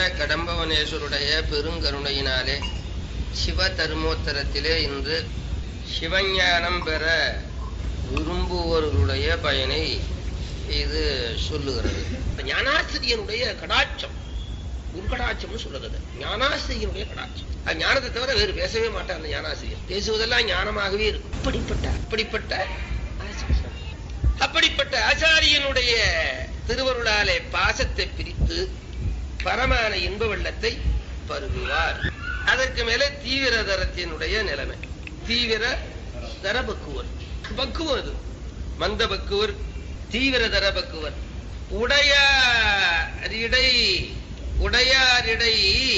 கடம்பவனேஸ்வருடைய பெருங்கருணையினாலே சிவ தர்மோத்தரத்திலே இன்று சிவஞானம் பெற விரும்புவோர்களுடைய பயனை இது சொல்லுகிறது ஞானாசிரியனுடைய கடாட்சம் குருகடாட்சம்னு சொல்லுறது ஞானாசிரியனுடைய கடாட்சம் அது ஞானத்தை தவிர வேறு பேசவே மாட்டார் அந்த ஞானாசிரியர் பேசுவதெல்லாம் ஞானமாகவே இருக்கும் அப்படிப்பட்ட அப்படிப்பட்ட ஆசிரியர். அப்படிப்பட்ட ஆச்சாரியனுடைய திருவருளாலே பாசத்தை பிரித்து பரமான இன்ப வெள்ளத்தை பருகுவார் அதற்கு மேலே தீவிர தரத்தினுடைய நிலைமை தீவிர தர பக்குவர் பக்குவம் அது மந்த பக்குவர் தீவிர தர பக்குவர் உடையாரிடை உடையாரிடை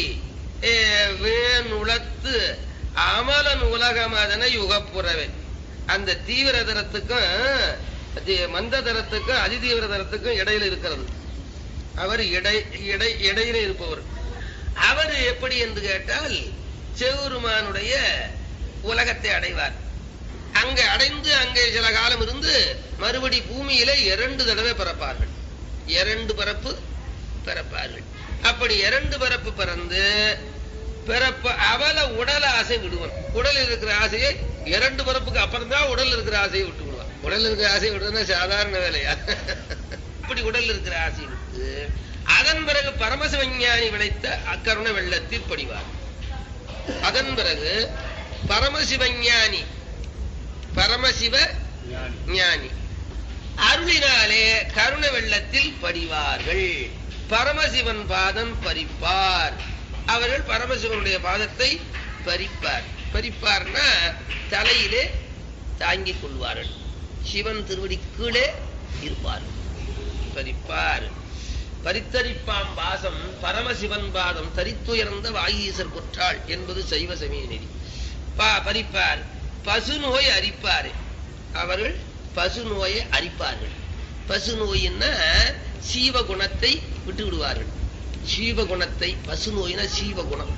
ஏ, வேணுளத்து அமலன் உலகம் அதனை யுகப்புறவே அந்த தீவிர தரத்துக்கும் தி- மந்த தரத்துக்கும் அதிதீவிர தரத்துக்கும் இடையில இருக்கிறது அவர் இடை இடை இடையில இருப்பவர் அவர் எப்படி என்று கேட்டால் செவுருமானுடைய உலகத்தை அடைவார் அங்க அடைந்து அங்கே சில காலம் இருந்து மறுபடி பூமியில இரண்டு தடவை பிறப்பார்கள் இரண்டு பிறப்பு பிறப்பார்கள் அப்படி இரண்டு பிறப்பு பிறந்து பிறப்பு அவல உடல் ஆசை விடுவான் உடல் இருக்கிற ஆசையை இரண்டு பிறப்புக்கு அப்புறம் தான் உடல் இருக்கிற ஆசையை விட்டு விடுவான் உடல் இருக்கிற ஆசையை விடுறதுன்னா சாதாரண வேலையா அப்படி உடல் இருக்கிற ஆசை விட்டு அதன் பிறகு பரமசிவஞானி விளைத்த அக்கருண வெள்ளத்தில் படிவார் அதன் பிறகு பரமசிவஞானி பரமசிவ ஞானி அருளினாலே கருண வெள்ளத்தில் படிவார்கள் பரமசிவன் பாதம் பறிப்பார் அவர்கள் பரமசிவனுடைய பாதத்தை பறிப்பார் பறிப்பார்னா தலையிலே தாங்கிக் கொள்வார்கள் சிவன் திருவடி கீழே இருப்பார்கள் பறிப்பார் பரித்தரிப்பாம் பாசம் பரமசிவன் பாதம் தரித்துயர்ந்த வாயீசர் குற்றாள் என்பது சைவ சமய நெறி பா பறிப்பார் பசு நோய் அரிப்பார் அவர்கள் பசு நோயை அரிப்பார்கள் பசு நோயின்னா சீவ குணத்தை விட்டு விடுவார்கள் சீவ குணத்தை பசு நோயினா சீவ குணம்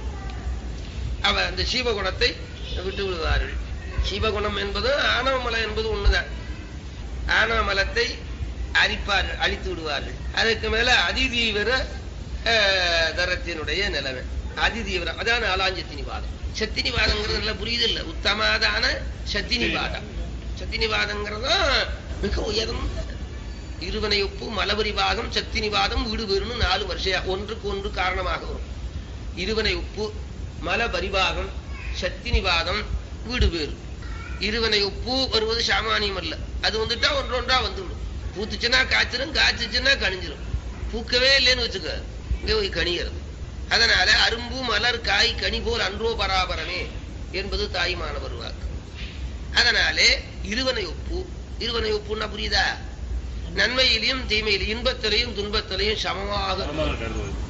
அவர் அந்த சீவ குணத்தை விட்டு விடுவார்கள் சீவகுணம் என்பது ஆணவமலம் என்பது ஒண்ணுதான் ஆணவமலத்தை அரிப்பார்கள் அழித்து விடுவார்கள் அதுக்கு மேல அதிதீவிர அஹ், தரத்தினுடைய நிலைமை அதிதீவிரம் அதான் நாலாஞ்சத்தினிவாதம் சத்தினிவாதங்கிறது நல்லா புரியுது இல்ல உத்தமாதான சத்தினிவாதம் சத்தினிவாதங்கிறதும் மிக உயர்ந்த இருவனை ஒப்பு மலபரிவாகம் சத்தினிவாதம் வீடு பெறுன்னு நாலு வருஷம் ஒன்றுக்கு ஒன்று காரணமாக வரும் இருவனை உப்பு மல பரிவாகம் சத்தினிவாதம் வீடு பேரு இருவனை உப்பு வருவது சாமானியம் அல்ல அது வந்துட்டா ஒன்றொன்றா வந்துவிடும் பூத்துச்சுன்னா காய்ச்சிரும் காய்ச்சிச்சுன்னா கணிஞ்சிரும் பூக்கவே இல்லைன்னு வச்சுக்க இங்க போய் கணிகிறது அதனால அரும்பு மலர் காய் கனி போல் அன்றோ பராபரமே என்பது தாய்மானவர் வாக்கு அதனாலே இருவனை ஒப்பு இருவனை ஒப்புன்னா புரியுதா நன்மையிலையும் தீமையிலையும் இன்பத்திலையும் துன்பத்திலையும் சமமாக கருதுவது